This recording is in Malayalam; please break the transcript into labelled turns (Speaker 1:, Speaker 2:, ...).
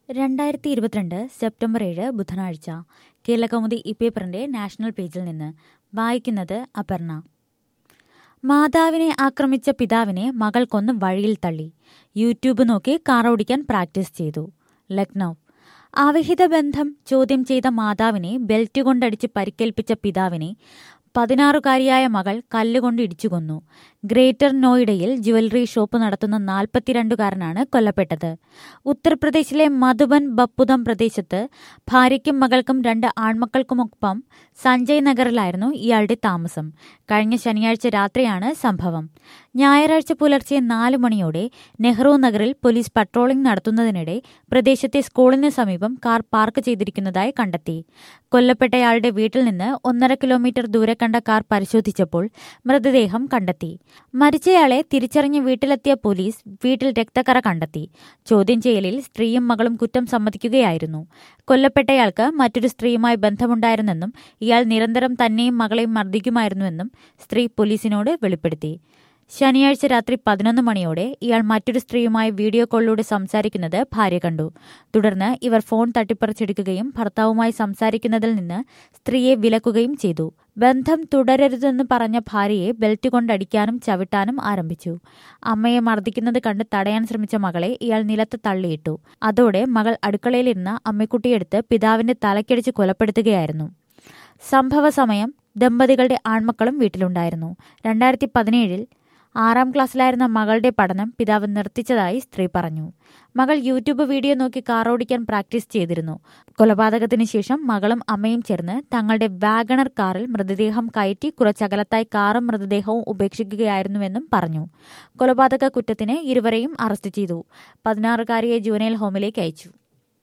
Speaker 1: രണ്ടായിരത്തി ഇരുപത്തിരണ്ട് സെപ്റ്റംബർ ഏഴ് ബുധനാഴ്ച കേരളകൗമുദി ഈ പേപ്പറിന്റെ നാഷണൽ പേജിൽ നിന്ന് വായിക്കുന്നത് അപർണ മാതാവിനെ ആക്രമിച്ച പിതാവിനെ മകൾ കൊന്ന് വഴിയിൽ തള്ളി യൂട്യൂബ് നോക്കി കാർ ഓടിക്കാൻ പ്രാക്ടീസ് ചെയ്തു ലക്നൗ അവിഹിത ബന്ധം ചോദ്യം ചെയ്ത മാതാവിനെ ബെൽറ്റ് കൊണ്ടടിച്ച് പരിക്കേൽപ്പിച്ച പിതാവിനെ പതിനാറുകാരിയായ മകൾ കല്ലുകൊണ്ട് ഇടിച്ചു കൊന്നു ഗ്രേറ്റർ നോയിഡയിൽ ജുവലറി ഷോപ്പ് നടത്തുന്ന നാൽപ്പത്തിരണ്ടുകാരനാണ് കൊല്ലപ്പെട്ടത് ഉത്തർപ്രദേശിലെ മധുബൻ ബപ്പുദം പ്രദേശത്ത് ഭാര്യയ്ക്കും മകൾക്കും രണ്ട് ആൺമക്കൾക്കുമൊപ്പം സഞ്ജയ് നഗറിലായിരുന്നു ഇയാളുടെ താമസം കഴിഞ്ഞ ശനിയാഴ്ച രാത്രിയാണ് സംഭവം ഞായറാഴ്ച പുലർച്ചെ നാല് മണിയോടെ നെഹ്റു നഗറിൽ പോലീസ് പട്രോളിംഗ് നടത്തുന്നതിനിടെ പ്രദേശത്തെ സ്കൂളിന് സമീപം കാർ പാർക്ക് ചെയ്തിരിക്കുന്നതായി കണ്ടെത്തി കൊല്ലപ്പെട്ടയാളുടെ വീട്ടിൽ നിന്ന് ഒന്നര കിലോമീറ്റർ ദൂരെ കണ്ട കാർ പരിശോധിച്ചപ്പോൾ മൃതദേഹം കണ്ടെത്തി മരിച്ചയാളെ തിരിച്ചറിഞ്ഞ് വീട്ടിലെത്തിയ പോലീസ് വീട്ടിൽ രക്തക്കറ കണ്ടെത്തി ചോദ്യം ചെയ്യലിൽ സ്ത്രീയും മകളും കുറ്റം സമ്മതിക്കുകയായിരുന്നു കൊല്ലപ്പെട്ടയാൾക്ക് മറ്റൊരു സ്ത്രീയുമായി ബന്ധമുണ്ടായിരുന്നെന്നും ഇയാൾ നിരന്തരം തന്നെയും മകളെയും മർദ്ദിക്കുമായിരുന്നുവെന്നും സ്ത്രീ പോലീസിനോട് വെളിപ്പെടുത്തി ശനിയാഴ്ച രാത്രി പതിനൊന്ന് മണിയോടെ ഇയാൾ മറ്റൊരു സ്ത്രീയുമായി വീഡിയോ കോളിലൂടെ സംസാരിക്കുന്നത് ഭാര്യ കണ്ടു തുടർന്ന് ഇവർ ഫോൺ തട്ടിപ്പറിച്ചെടുക്കുകയും ഭർത്താവുമായി സംസാരിക്കുന്നതിൽ നിന്ന് സ്ത്രീയെ വിലക്കുകയും ചെയ്തു ബന്ധം തുടരരുതെന്ന് പറഞ്ഞ ഭാര്യയെ ബെൽറ്റ് കൊണ്ടടിക്കാനും ചവിട്ടാനും ആരംഭിച്ചു അമ്മയെ മർദ്ദിക്കുന്നത് കണ്ട് തടയാൻ ശ്രമിച്ച മകളെ ഇയാൾ നിലത്ത് തള്ളിയിട്ടു അതോടെ മകൾ അടുക്കളയിലിരുന്ന അമ്മക്കുട്ടിയെടുത്ത് പിതാവിന്റെ തലക്കടിച്ച് കൊലപ്പെടുത്തുകയായിരുന്നു സംഭവ സമയം ദമ്പതികളുടെ ആൺമക്കളും വീട്ടിലുണ്ടായിരുന്നു രണ്ടായിരത്തി പതിനേഴിൽ ആറാം ക്ലാസ്സിലായിരുന്ന മകളുടെ പഠനം പിതാവ് നിർത്തിച്ചതായി സ്ത്രീ പറഞ്ഞു മകൾ യൂട്യൂബ് വീഡിയോ നോക്കി കാർ ഓടിക്കാൻ പ്രാക്ടീസ് ചെയ്തിരുന്നു കൊലപാതകത്തിന് ശേഷം മകളും അമ്മയും ചേർന്ന് തങ്ങളുടെ വാഗണർ കാറിൽ മൃതദേഹം കയറ്റി കുറച്ചകലത്തായി കാറും മൃതദേഹവും ഉപേക്ഷിക്കുകയായിരുന്നുവെന്നും പറഞ്ഞു കൊലപാതക കുറ്റത്തിന് ഇരുവരെയും അറസ്റ്റ് ചെയ്തു പതിനാറുകാരിയെ ജുവനൈൽ ഹോമിലേക്ക് അയച്ചു